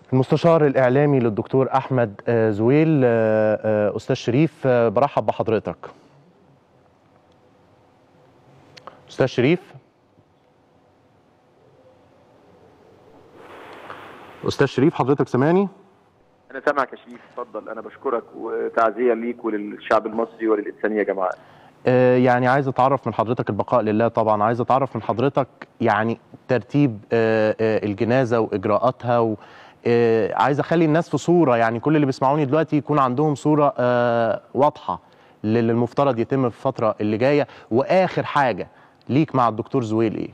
المستشار الإعلامي للدكتور أحمد آه، زويل آه، آه، أستاذ شريف آه، برحب بحضرتك أستاذ شريف أستاذ شريف حضرتك سامعني؟ انا سامعك يا شريف اتفضل انا بشكرك وتعزيه ليك وللشعب المصري وللانسانيه جماعه آه، يعني عايز اتعرف من حضرتك البقاء لله طبعا عايز اتعرف من حضرتك يعني ترتيب آه، آه، الجنازه واجراءاتها و آه، عايز اخلي الناس في صوره يعني كل اللي بيسمعوني دلوقتي يكون عندهم صوره آه، واضحه للي المفترض يتم في الفتره اللي جايه واخر حاجه ليك مع الدكتور زويل ايه؟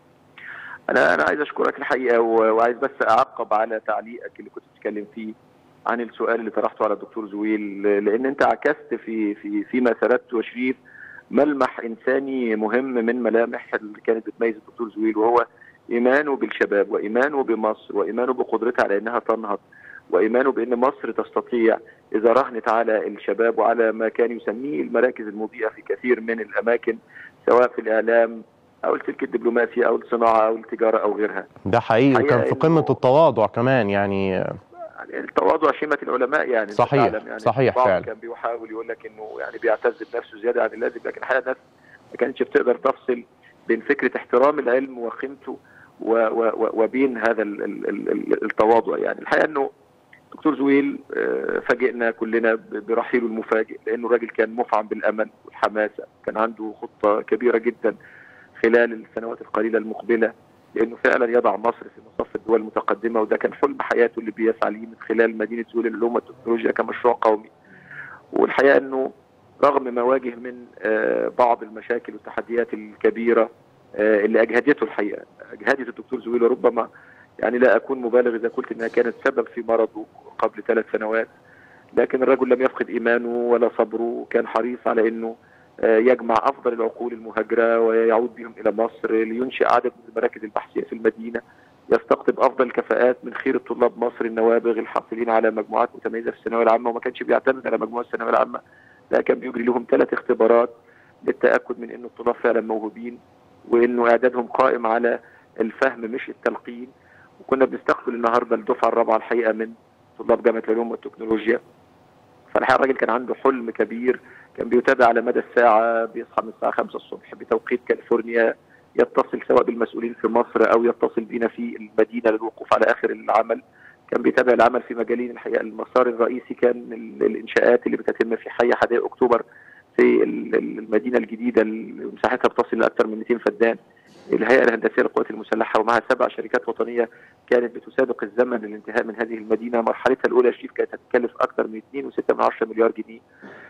انا انا عايز اشكرك الحقيقه و- وعايز بس اعقب على تعليقك اللي كنت بتتكلم فيه عن السؤال اللي طرحته على الدكتور زويل لان انت عكست في في فيما سردته يا شريف ملمح انساني مهم من ملامح اللي كانت بتميز الدكتور زويل وهو ايمانه بالشباب وايمانه بمصر وايمانه بقدرتها على انها تنهض وايمانه بان مصر تستطيع اذا راهنت على الشباب وعلى ما كان يسميه المراكز المضيئه في كثير من الاماكن سواء في الاعلام او السلك الدبلوماسي او الصناعه او التجاره او غيرها ده حقيقي الحقيقة وكان في إنه- قمه التواضع كمان يعني آه، يعني التواضع شيمه العلماء يعني أنت صحيح، تعلم يعني صحيح بعض فعلا. كان بيحاول يقول لك انه يعني بيعتز بنفسه زياده عن اللازم لكن الحقيقه الناس ما كانتش بتقدر تفصل بين فكره احترام العلم وقيمته و و و وبين هذا ال ال ال ال التواضع يعني الحقيقه انه دكتور زويل آه، فاجئنا كلنا ب- برحيله المفاجئ لانه الراجل كان مفعم بالامل والحماسه كان عنده خطه كبيره جدا خلال السنوات القليله المقبله لانه فعلا يضع مصر في مصف الدول المتقدمه وده كان حلم حياته اللي بيسعى ليه من خلال مدينه زويل للعلوم والتكنولوجيا كمشروع قومي. والحقيقه انه رغم ما واجه من آه، بعض المشاكل والتحديات الكبيره آه، اللي اجهدته الحقيقه اجهدت الدكتور زويل وربما يعني لا اكون مبالغ اذا قلت انها كانت سبب في مرضه قبل ثلاث سنوات لكن الرجل لم يفقد ايمانه ولا صبره وكان حريص على انه آه، يجمع افضل العقول المهاجره ويعود بهم الى مصر لينشئ عدد من المراكز البحثيه في المدينه يستقطب افضل الكفاءات من خير طلاب مصر النوابغ الحاصلين على مجموعات متميزه في الثانويه العامه وما كانش بيعتمد على مجموعه الثانويه العامه لا كان بيجري لهم ثلاث اختبارات للتاكد من انه الطلاب فعلا موهوبين وانه اعدادهم قائم على الفهم مش التلقين وكنا بنستقبل النهارده الدفعه الرابعه الحقيقه من طلاب جامعه العلوم والتكنولوجيا فالحقيقه الراجل كان عنده حلم كبير كان بيتابع على مدى الساعه بيصحى من الساعه 5 الصبح بتوقيت كاليفورنيا يتصل سواء بالمسؤولين في مصر او يتصل بينا في المدينه للوقوف على اخر العمل كان بيتابع العمل في مجالين الحقيقه المسار الرئيسي كان ال- الانشاءات اللي بتتم في حي حدائق اكتوبر في ال- ال- المدينه الجديده اللي مساحتها بتصل لاكثر من 200 فدان الهيئه الهندسيه للقوات المسلحه ومعها سبع شركات وطنيه كانت بتسابق الزمن للانتهاء من هذه المدينه مرحلتها الاولى شريف كانت هتكلف اكثر من 2.6 مليار جنيه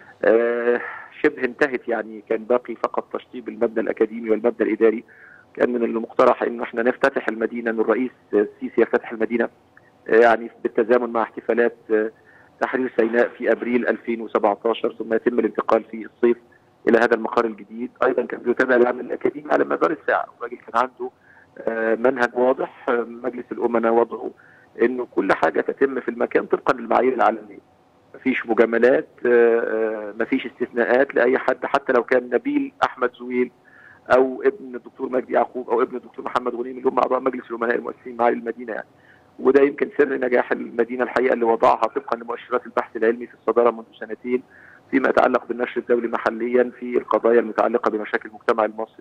آه، شبه انتهت يعني كان باقي فقط تشطيب المبنى الاكاديمي والمبنى الاداري كان من المقترح انه احنا نفتتح المدينه ان الرئيس السيسي يفتتح المدينه آه، يعني بالتزامن مع احتفالات آه، تحرير سيناء في ابريل 2017 ثم يتم الانتقال في الصيف الى هذا المقر الجديد ايضا كان بيتابع العمل الاكاديمي على مدار الساعه الراجل كان عنده آه، منهج واضح آه، مجلس الامناء وضعه انه كل حاجه تتم في المكان طبقا للمعايير العالميه مفيش مجاملات آه، آه، مفيش استثناءات لاي حد حتى لو كان نبيل احمد زويل او ابن الدكتور مجدي يعقوب او ابن الدكتور محمد غنيم اللي هم اعضاء مجلس الامناء المؤسسين معالي المدينه يعني وده يمكن سر نجاح المدينه الحقيقه اللي وضعها طبقا لمؤشرات البحث العلمي في الصداره منذ سنتين فيما يتعلق بالنشر الدولي محليا في القضايا المتعلقه بمشاكل المجتمع المصري.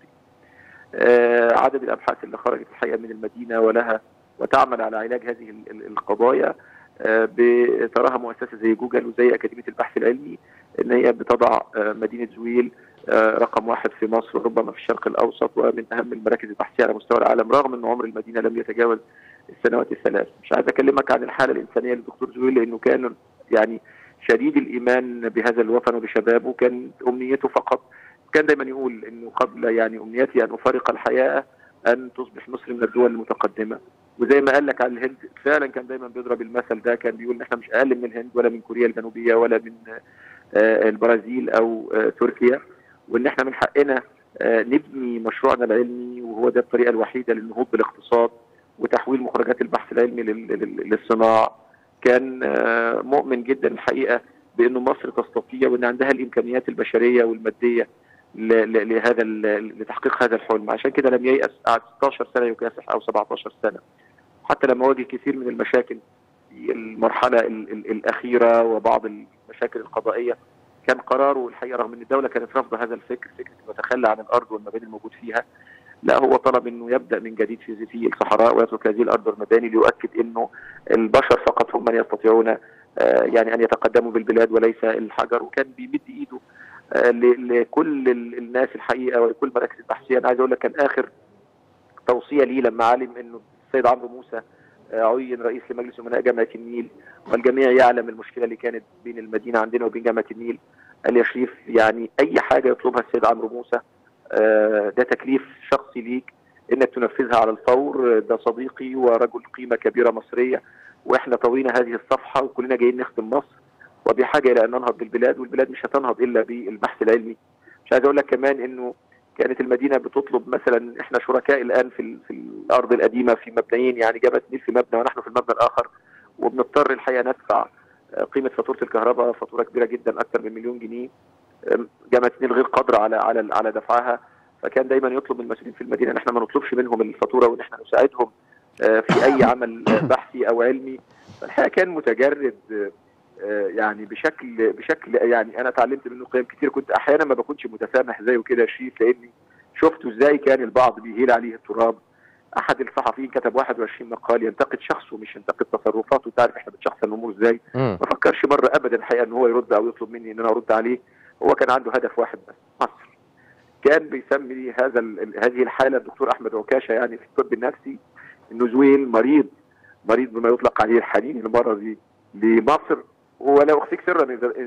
آه، عدد الابحاث اللي خرجت الحقيقه من المدينه ولها وتعمل على علاج هذه ال- ال- القضايا آه، بتراها مؤسسه زي جوجل وزي اكاديميه البحث العلمي ان هي بتضع آه، مدينه زويل آه، رقم واحد في مصر وربما في الشرق الاوسط ومن اهم المراكز البحثيه على مستوى العالم رغم ان عمر المدينه لم يتجاوز السنوات الثلاث مش عايز اكلمك عن الحاله الانسانيه للدكتور زويل لانه كان يعني شديد الايمان بهذا الوطن وبشبابه كان امنيته فقط كان دايما يقول انه قبل يعني امنيتي ان افارق الحياه ان تصبح مصر من الدول المتقدمه وزي ما قال لك على الهند فعلا كان دايما بيضرب المثل ده كان بيقول ان احنا مش اقل من الهند ولا من كوريا الجنوبيه ولا من آه، البرازيل او آه، تركيا وان احنا من حقنا آه، نبني مشروعنا العلمي وهو ده الطريقه الوحيده للنهوض بالاقتصاد وتحويل مخرجات البحث العلمي لل- لل- للصناعه كان آه، مؤمن جدا الحقيقه بانه مصر تستطيع وان عندها الامكانيات البشريه والماديه ل- ل- لهذا ال- لتحقيق هذا الحلم عشان كده لم ييأس قعد 16 سنه يكافح او 17 سنه حتى لما واجه كثير من المشاكل في المرحله ال ال الاخيره وبعض المشاكل القضائيه كان قراره الحقيقه رغم ان الدوله كانت رافضه هذا الفكر فكره انه يتخلى عن الارض والمباني الموجود فيها لا هو طلب انه يبدا من جديد في في الصحراء ويترك هذه الارض والمباني ليؤكد انه البشر فقط هم من يستطيعون آه يعني ان يتقدموا بالبلاد وليس الحجر وكان بيمد ايده آه لكل الناس الحقيقه ولكل مراكز البحثيه انا عايز اقول لك كان اخر توصيه لي لما علم انه السيد عمرو موسى عين رئيس لمجلس امناء جامعه النيل والجميع يعلم المشكله اللي كانت بين المدينه عندنا وبين جامعه النيل قال يا شريف يعني اي حاجه يطلبها السيد عمرو موسى ده تكليف شخصي ليك انك تنفذها على الفور ده صديقي ورجل قيمه كبيره مصريه واحنا طوينا هذه الصفحه وكلنا جايين نخدم مصر وبحاجه الى ان ننهض بالبلاد والبلاد مش هتنهض الا بالبحث العلمي مش عايز اقول لك كمان انه كانت المدينه بتطلب مثلا احنا شركاء الان في في الارض القديمه في مبنيين يعني جبهه نيل في مبنى ونحن في المبنى الاخر وبنضطر الحقيقه ندفع قيمه فاتوره الكهرباء فاتوره كبيره جدا اكثر من مليون جنيه جامعه النيل غير قادره على على على دفعها فكان دايما يطلب من المسؤولين في المدينه ان احنا ما نطلبش منهم الفاتوره وان احنا نساعدهم في اي عمل بحثي او علمي فالحقيقه كان متجرد يعني بشكل بشكل يعني انا اتعلمت منه قيم كتير كنت احيانا ما بكونش متسامح زيه كده شريف لاني شفته ازاي كان البعض بيهيل عليه التراب احد الصحفيين كتب 21 مقال ينتقد شخصه مش ينتقد تصرفاته انت عارف احنا بنشخصن الامور ازاي ما فكرش مره ابدا الحقيقه ان هو يرد او يطلب مني ان انا ارد عليه هو كان عنده هدف واحد بس مصر كان بيسمي هذا هذه الحاله الدكتور احمد عكاشه يعني في الطب النفسي انه زويل مريض مريض بما يطلق عليه الحنين المرضي لمصر ولا اخفيك سرا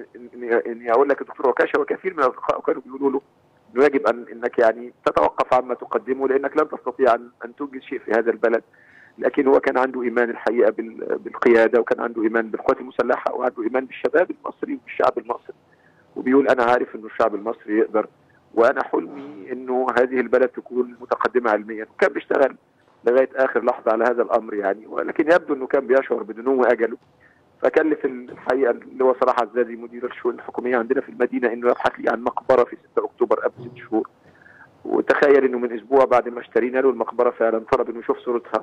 اني اقول لك الدكتور عكاشه وكثير من الاصدقاء كانوا بيقولوا له انه يجب ان انك يعني تتوقف عما تقدمه لانك لن تستطيع ان ان تنجز شيء في هذا البلد لكن هو كان عنده ايمان الحقيقه بالقياده وكان عنده ايمان بالقوات المسلحه وعنده ايمان بالشباب المصري وبالشعب المصري وبيقول انا عارف انه الشعب المصري يقدر وانا حلمي انه هذه البلد تكون متقدمه علميا وكان بيشتغل لغايه اخر لحظه على هذا الامر يعني ولكن يبدو انه كان بيشعر بدنو اجله فكلف الحقيقه اللي هو صلاح عزازي مدير الشؤون الحكوميه عندنا في المدينه انه يبحث لي عن مقبره في 6 اكتوبر قبل ست شهور وتخيل انه من اسبوع بعد ما اشترينا له المقبره فعلا طلب انه يشوف صورتها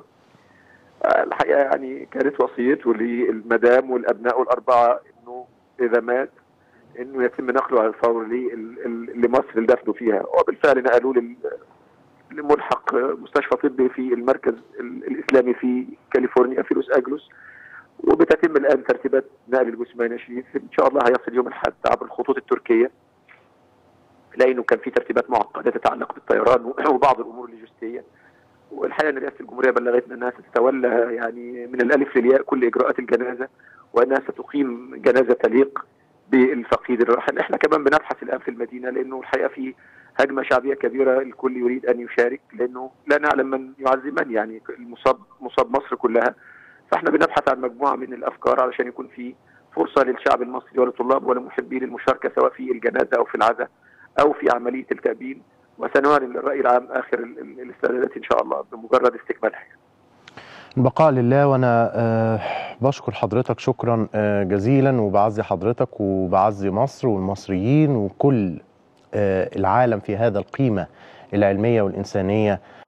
الحقيقه يعني كانت وصيته للمدام والابناء الاربعه انه اذا مات انه يتم نقله على الفور لمصر لدفنه فيها وبالفعل نقلوه لملحق مستشفى طبي في المركز الاسلامي في كاليفورنيا في لوس انجلوس وبتتم الان ترتيبات نقل الجثمان شريف ان شاء الله هيصل يوم الاحد عبر الخطوط التركيه لانه كان في ترتيبات معقده تتعلق بالطيران وبعض الامور اللوجستيه والحقيقه ان رئاسه الجمهوريه بلغتنا انها ستتولى يعني من الالف للياء كل اجراءات الجنازه وانها ستقيم جنازه تليق بالفقيد الراحل احنا كمان بنبحث الان في المدينه لانه الحقيقه في هجمه شعبيه كبيره الكل يريد ان يشارك لانه لا نعلم من يعزي من يعني المصاب مصاب مصر كلها فاحنا بنبحث عن مجموعه من الافكار علشان يكون في فرصه للشعب المصري وللطلاب ولمحبي للمشاركه سواء في الجنازه او في العزاء او في عمليه التأبين وسنعلن للراي العام اخر الاستعدادات ان شاء الله بمجرد استكمالها. البقاء لله وانا أه بشكر حضرتك شكرا أه جزيلا وبعزي حضرتك وبعزي مصر والمصريين وكل أه العالم في هذا القيمه العلميه والانسانيه